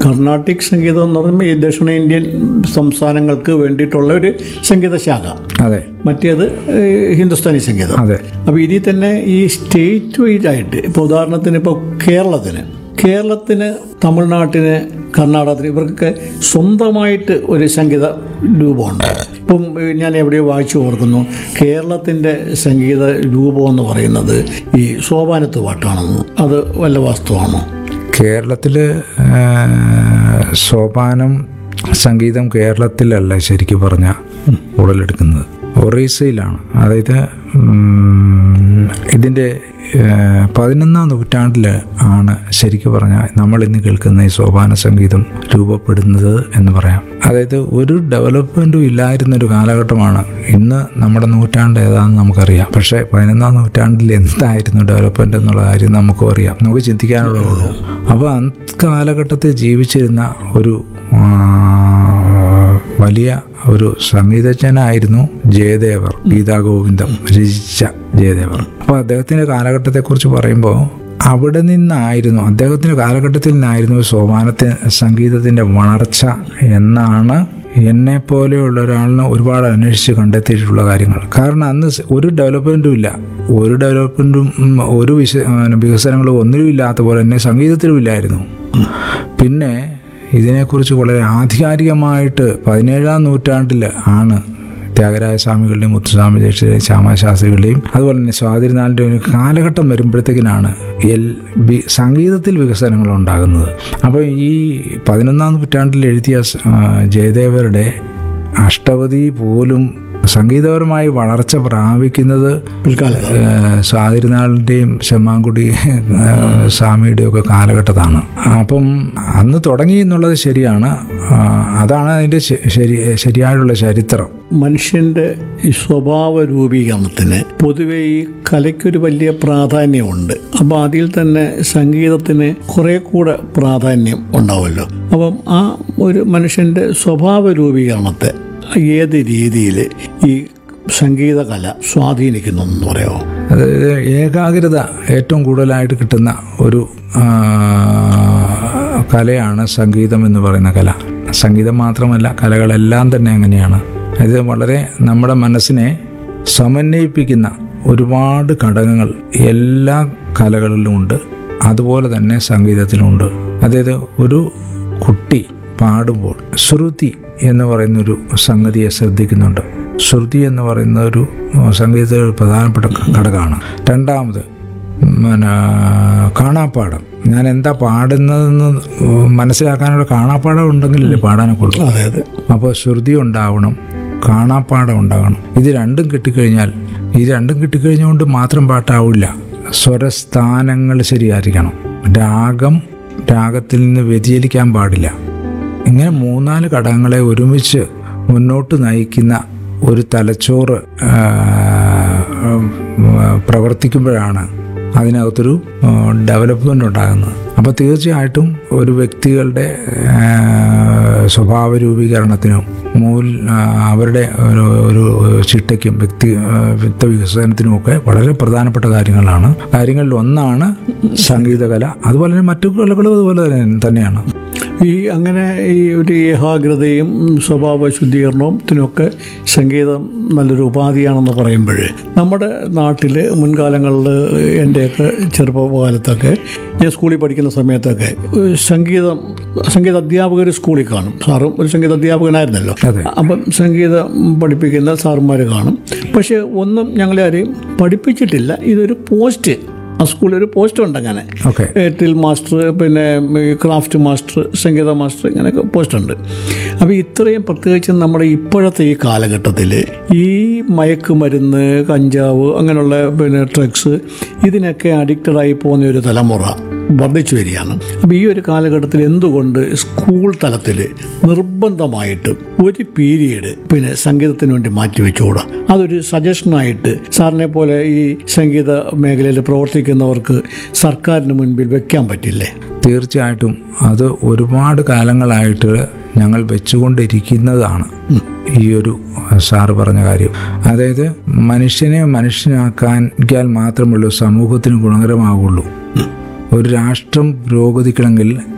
കർണാട്ടിക് സംഗീതം എന്ന് പറയുമ്പോൾ ഈ ദക്ഷിണേന്ത്യൻ സംസ്ഥാനങ്ങൾക്ക് വേണ്ടിയിട്ടുള്ള ഒരു സംഗീത ശാഖ അതെ മറ്റേത് ഏഹ്, ഹിന്ദുസ്ഥാനി സംഗീതം അതെ അപ്പോൾ ഇതിൽ തന്നെ ഈ സ്റ്റേറ്റ് വൈഡ് ആയിട്ട് ഇപ്പോൾ ഉദാഹരണത്തിന് ഇപ്പോൾ കേരളത്തിന് കേരളത്തിന് തമിഴ്നാട്ടിന് കർണാടകത്തിന് ഇവർക്കൊക്കെ സ്വന്തമായിട്ട് ഒരു സംഗീത രൂപമുണ്ട് ഇപ്പം ഏഹ്, ഞാൻ എവിടെയോ വായിച്ചു ഓർക്കുന്നു കേരളത്തിൻ്റെ സംഗീത രൂപം എന്ന് പറയുന്നത് ഈ സോപാനത്ത് പാട്ടാണെന്ന് അത് വല്ല വാസ്തവമാണോ കേരളത്തിൽ സോപാനം സംഗീതം കേരളത്തിലല്ല ശരിക്കും പറഞ്ഞ ഉടലെടുക്കുന്നത് ഒറീസയിലാണ് അതായത് ഉം, ഇതിൻ്റെ ഏഹ്, പതിനൊന്നാം നൂറ്റാണ്ടിൽ ആണ് ശരിക്കും പറഞ്ഞാൽ നമ്മൾ ഇന്ന് കേൾക്കുന്ന ഈ സോപാന സംഗീതം രൂപപ്പെടുന്നത് എന്ന് പറയാം അതായത് ഒരു ഡെവലപ്മെൻറ്റും ഇല്ലായിരുന്ന ഒരു കാലഘട്ടമാണ് ഇന്ന് നമ്മുടെ നൂറ്റാണ്ട് ഏതാണെന്ന് നമുക്കറിയാം പക്ഷേ പതിനൊന്നാം നൂറ്റാണ്ടിൽ എന്തായിരുന്നു ഡെവലപ്മെൻ്റ് എന്നുള്ള കാര്യം നമുക്കും അറിയാം നമുക്ക് ചിന്തിക്കാനുള്ളേ ഉള്ളൂ അപ്പോൾ അന്ന് കാലഘട്ടത്തിൽ ജീവിച്ചിരുന്ന ഒരു ആ, വലിയ ഒരു സംഗീതജ്ഞനായിരുന്നു ജയദേവർ ഗീതാഗോവിന്ദം രചിച്ച ജയദേവർ അപ്പോൾ അദ്ദേഹത്തിൻ്റെ കാലഘട്ടത്തെക്കുറിച്ച് പറയുമ്പോൾ അവിടെ നിന്നായിരുന്നു അദ്ദേഹത്തിൻ്റെ കാലഘട്ടത്തിൽ നിന്നായിരുന്നു സോപാനത്തെ സംഗീതത്തിൻ്റെ വളർച്ച എന്നാണ് എന്നെ പോലെയുള്ള ഒരാളിന് ഒരുപാട് അന്വേഷിച്ച് കണ്ടെത്തിയിട്ടുള്ള കാര്യങ്ങൾ കാരണം അന്ന് സ് ഒരു ഡെവലപ്മെൻറ്റും ഇല്ല ഒരു ഡെവലപ്മെൻറ്റും ഉം, ഒരു വിശ വികസനങ്ങളും ഒന്നിലും ഇല്ലാത്ത പോലെ തന്നെ സംഗീതത്തിലും ഇല്ലായിരുന്നു പിന്നെ ഇതിനെക്കുറിച്ച് വളരെ ആധികാരികമായിട്ട് പതിനേഴാം നൂറ്റാണ്ടിൽ ആണ് ത്യാഗരാജ സ്വാമികളുടെയും മുത്തുസ്വാമി ദീക്ഷിതരുടെയും ശ്യാമശാസ്ത്രികളുടെയും അതുപോലെ തന്നെ സ്വാതിരുനാളിൻ്റെ ഒരു കാലഘട്ടം വരുമ്പോഴത്തേക്കിനാണ് എൽ വി- സംഗീതത്തിൽ വികസനങ്ങൾ ഉണ്ടാകുന്നത് അപ്പോൾ ഈ പതിനൊന്നാം നൂറ്റാണ്ടിൽ എഴുതിയ സ്- ആ, ജയദേവരുടെ അഷ്ടപതി പോലും സംഗീതപരമായി വളർച്ച പ്രാപിക്കുന്നത് പിൽക്കാലത്ത് ഏഹ് സ്വാതിരുനാളിൻ്റെയും ചെമ്മാങ്കുടി ഏഹ് സ്വാമിയുടെയും ഒക്കെ കാലഘട്ടത്താണ് അപ്പം അന്ന് തുടങ്ങി എന്നുള്ളത് ശരിയാണ് ആ, അതാണ് അതിൻ്റെ ശ- ശരി ശരിയായുള്ള ചരിത്രം മനുഷ്യൻ്റെ ഈ സ്വഭാവ രൂപീകരണത്തിന് പൊതുവെ ഈ കലയ്ക്കൊരു വലിയ പ്രാധാന്യമുണ്ട് അപ്പോൾ അതിൽ തന്നെ സംഗീതത്തിന് കുറെ കൂടെ പ്രാധാന്യം ഉണ്ടാവുമല്ലോ അപ്പം ആ ഒരു മനുഷ്യൻ്റെ സ്വഭാവ രൂപീകരണത്തെ ഏത് രീതിയിൽ ഈ സംഗീതകല സ്വാധീനിക്കുന്നു എന്ന് പറയാമോ അതായത് ഏകാഗ്രത ഏറ്റവും കൂടുതലായിട്ട് കിട്ടുന്ന ഒരു ആ, കലയാണ് സംഗീതം എന്ന് പറയുന്ന കല സംഗീതം മാത്രമല്ല കലകളെല്ലാം തന്നെ അങ്ങനെയാണ് ഇത് വളരെ നമ്മുടെ മനസ്സിനെ സമന്വയിപ്പിക്കുന്ന ഒരുപാട് ഘടകങ്ങൾ എല്ലാ കലകളിലും ഉണ്ട് അതുപോലെ തന്നെ സംഗീതത്തിലുമുണ്ട് അതായത് ഒരു കുട്ടി പാടുമ്പോൾ ശ്രുതി എന്ന് പറയുന്നൊരു സംഗതിയെ ശ്രദ്ധിക്കുന്നുണ്ട് ശ്രുതി എന്ന് പറയുന്ന ഒരു സംഗീതത്തിലെ ഒരു പ്രധാനപ്പെട്ട ഘടകമാണ് രണ്ടാമത് പിന്നെ കാണാപ്പാടം ഞാൻ എന്താ പാടുന്നതെന്ന് മനസ്സിലാക്കാനുള്ള കാണാപ്പാടം ഉണ്ടെങ്കിലല്ലേ പാടാനൊക്കെ ഉള്ളൂ അതെ അതെ അപ്പോൾ ശ്രുതി ഉണ്ടാവണം കാണാപ്പാടം ഉണ്ടാകണം ഇത് രണ്ടും കിട്ടിക്കഴിഞ്ഞാൽ ഈ രണ്ടും കിട്ടിക്കഴിഞ്ഞുകൊണ്ട് മാത്രം പാട്ടാവില്ല സ്വരസ്ഥാനങ്ങൾ ശരിയായിരിക്കണം രാഗം രാഗത്തിൽ നിന്ന് വ്യതിചലിക്കാൻ പാടില്ല ഇങ്ങനെ മൂന്നാല് ഘടകങ്ങളെ ഒരുമിച്ച് മുന്നോട്ട് നയിക്കുന്ന ഒരു തലച്ചോറ് ആ, ഉം, പ്രവർത്തിക്കുമ്പോഴാണ് അതിനകത്തൊരു ഡെവലപ്മെൻ്റ് ഉണ്ടാകുന്നത് അപ്പോൾ തീർച്ചയായിട്ടും ഒരു വ്യക്തികളുടെ ആ, സ്വഭാവ രൂപീകരണത്തിനും മൂൽ ആ, അവരുടെ ഒരു ഒരു ചിട്ടയ്ക്കും വ്യക്തി ആ, വ്യക്തി വികസനത്തിനുമൊക്കെ വളരെ പ്രധാനപ്പെട്ട കാര്യങ്ങളാണ് കാര്യങ്ങളിൽ ഒന്നാണ് സംഗീതകല അതുപോലെ തന്നെ മറ്റു കലകളും അതുപോലെ തന്നെ തന്നെയാണ് ഈ അങ്ങനെ ഈ ഒരു ഏകാഗ്രതയും സ്വഭാവ ശുദ്ധീകരണത്തിനൊക്കെ സംഗീതം നല്ലൊരു ഉപാധിയാണെന്ന് പറയുമ്പോൾ നമ്മുടെ നാട്ടിൽ മുൻകാലങ്ങളിൽ എൻ്റെയൊക്കെ ചെറുപ്പകാലത്തൊക്കെ ഞാൻ സ്കൂളിൽ പഠിക്കുന്ന സമയത്തൊക്കെ ഏഹ് സംഗീതം സംഗീത അധ്യാപകർ സ്കൂളിൽ കാണും സാറും ഒരു സംഗീത അധ്യാപകനായിരുന്നല്ലോ അതെ. അപ്പം സംഗീതം പഠിപ്പിക്കുന്ന സാറുമാർ കാണും പക്ഷേ ഒന്നും ഞങ്ങളെ ആരെയും പഠിപ്പിച്ചിട്ടില്ല ഇതൊരു പോസ്റ്റ് ആ സ്കൂളിൽ ഒരു പോസ്റ്റ് ഉണ്ട് അങ്ങനെ ഓക്കെ എയർടെൽ മാസ്റ്റർ പിന്നെ ഈ ക്രാഫ്റ്റ് മാസ്റ്റർ സംഗീത മാസ്റ്റർ ഇങ്ങനെയൊക്കെ പോസ്റ്റുണ്ട് അപ്പോൾ ഇത്രയും പ്രത്യേകിച്ച് നമ്മുടെ ഇപ്പോഴത്തെ ഈ കാലഘട്ടത്തിൽ ഈ മയക്കുമരുന്ന് കഞ്ചാവ് അങ്ങനെയുള്ള പിന്നെ ഡ്രഗ്സ് ഇതിനൊക്കെ അഡിക്റ്റഡായി പോകുന്ന ഒരു തലമുറ വർദ്ധിച്ചു വരികയാണ് അപ്പോൾ ഈ ഒരു കാലഘട്ടത്തിൽ എന്തുകൊണ്ട് സ്കൂൾ തലത്തിൽ നിർബന്ധമായിട്ടും ഒരു പീരീഡ് പിന്നെ സംഗീതത്തിന് വേണ്ടി മാറ്റിവെച്ചുകൂടാ അതൊരു സജഷനായിട്ട് സാറിനെ പോലെ ഈ സംഗീത മേഖലയിൽ പ്രവർത്തിക്കുന്നവർക്ക് സർക്കാരിന് മുൻപിൽ വെക്കാൻ പറ്റില്ലേ തീർച്ചയായിട്ടും അത് ഒരുപാട് കാലങ്ങളായിട്ട് ഞങ്ങൾ വെച്ചുകൊണ്ടിരിക്കുന്നതാണ് ഈ ഒരു സാറ് പറഞ്ഞ കാര്യം അതായത് മനുഷ്യനെ മനുഷ്യനാക്കാൻ മാത്രമുള്ളൂ സമൂഹത്തിന് ഗുണകരമാവുള്ളൂ ഒരു രാഷ്ട്രം പുരോഗതിക്കണമെങ്കിൽ